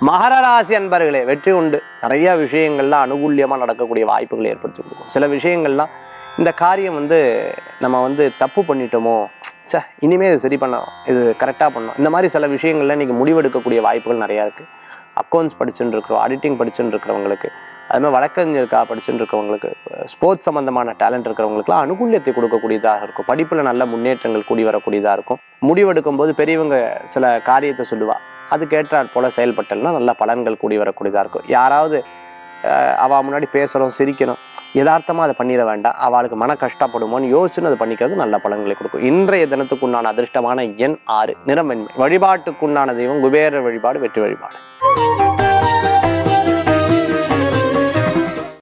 மகர ராசி அன்பர்களே வெற்றி உண்டு நிறைய விஷயங்கள்ல அனுகூல்யமாக நடக்கக்கூடிய வாய்ப்புகளை ஏற்படுத்தி கொடுக்கும் சில விஷயங்கள்லாம் இந்த காரியம் வந்து நம்ம வந்து தப்பு பண்ணிட்டோமோ சே இனிமே இது சரி பண்ணணும் இது கரெக்டாக பண்ணணும் இந்த மாதிரி சில விஷயங்கள்ல இன்னைக்கு முடிவெடுக்கக்கூடிய வாய்ப்புகள் நிறையா இருக்குது அக்கௌண்ட்ஸ் படிச்சுட்டு இருக்கிறோம் ஆடிட்டிங் படிச்சுட்டு இருக்கிறவங்களுக்கு அது மாதிரி வழக்கறிஞருக்கா படிச்சுட்டு இருக்கிறவங்களுக்கு ஸ்போர்ட்ஸ் சம்மந்தமான டேலண்ட் இருக்கிறவங்களுக்குலாம் அனுகூல்யத்தை கொடுக்கக்கூடியதாக இருக்கும் படிப்பில் நல்ல முன்னேற்றங்கள் கூடி வரக்கூடியதாக இருக்கும் முடிவெடுக்கும் போது பெரியவங்க சில காரியத்தை சொல்லுவா அதுக்கேற்றாற் போல செயல்பட்டல்னா நல்ல பலன்கள் கூடி வரக்கூடியதாக இருக்கும் யாராவது அஹ், அவ முன்னாடி பேசுகிறோம் சிரிக்கிறோம் யதார்த்தமாக அதை பண்ணிட வேண்டாம் அவளுக்கு மன கஷ்டப்படுமோன்னு யோசிச்சுன்னு அதை பண்ணிக்கிறது நல்ல பலன்களை கொடுக்கும் இன்றைய தினத்துக்குண்டான அதிர்ஷ்டமான எண் ஆறு நிறமென்மை வழிபாட்டுக்குண்டான தெய்வம் குபேர வழிபாடு வெற்றி வழிபாடு